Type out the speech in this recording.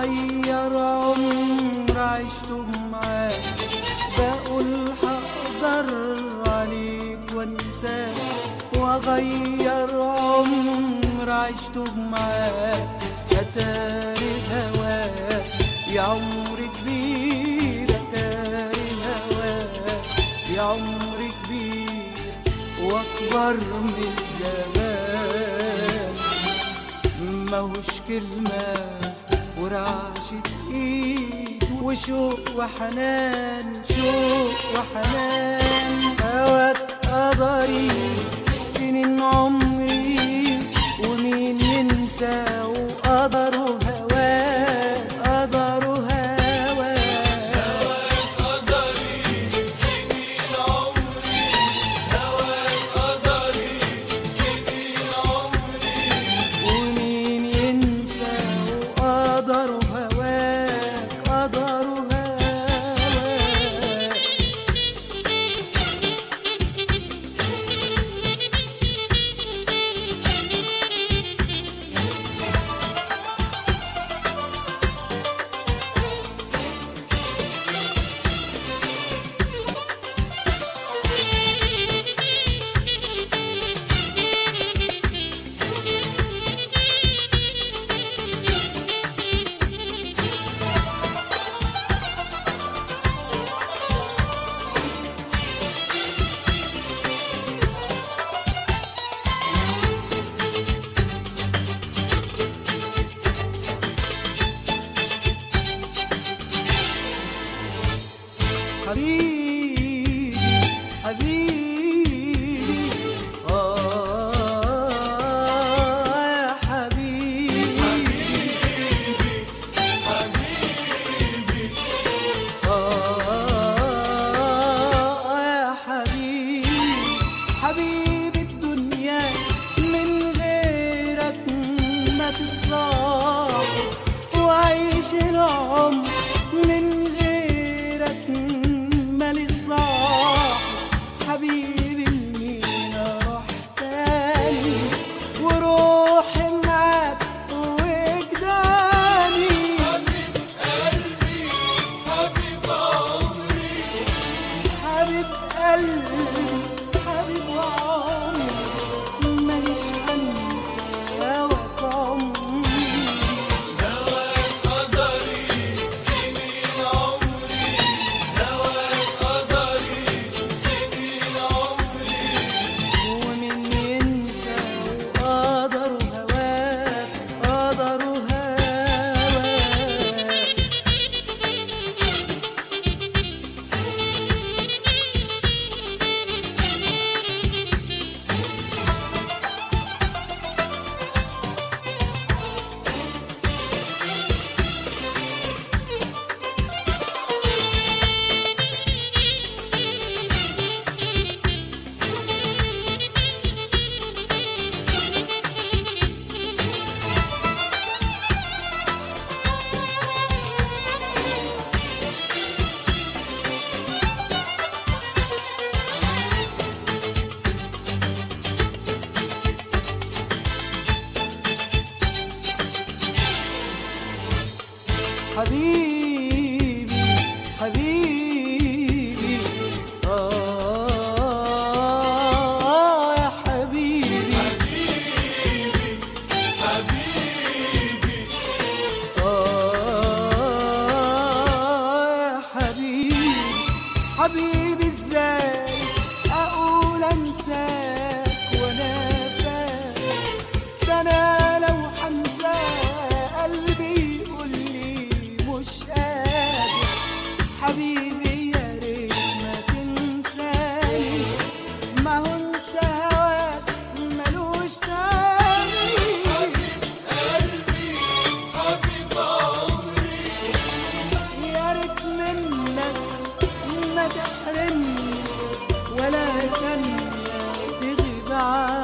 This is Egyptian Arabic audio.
واغير عمر عشته معاك بقول هقدر عليك وانساك واغير عمر عشته معاك اتاري هواك يا عمر كبير اتاري هواك يا عمر كبير واكبر من الزمان ماهوش كلمة ورعشة ايد وشوق وحنان شوق وحنان هواك قدري سنين عمري ومين ينسى وقدره هواك قدره هواك ومين ينسى وقدره هواك قدره هواك حبيبي حبيبي آه يا حبيبي آه يا حبيبي حبيب الدنيا من غيرك ما تتصاب وعيش العمر من غيرك مالي صاح حبيبي لمين اروح تاني وروحي معاك وجداني حبيب قلبي حبيب عمري مانيش هنسى هواك عمري ومن ينسى وقدر هواك قدر هواك حبيبي حبيبي آه يا حبيبي آه يا حبيبي حبيبي ازاي اقول انساك وانا فاكر ده انا لو حنسى قلبي يقول لي مش قادر حبيبي يا ريت ما تنساني ما هو انت هواك ملوش تاني يا ريت منك ما تحرمني ولا ثانية تغيب عني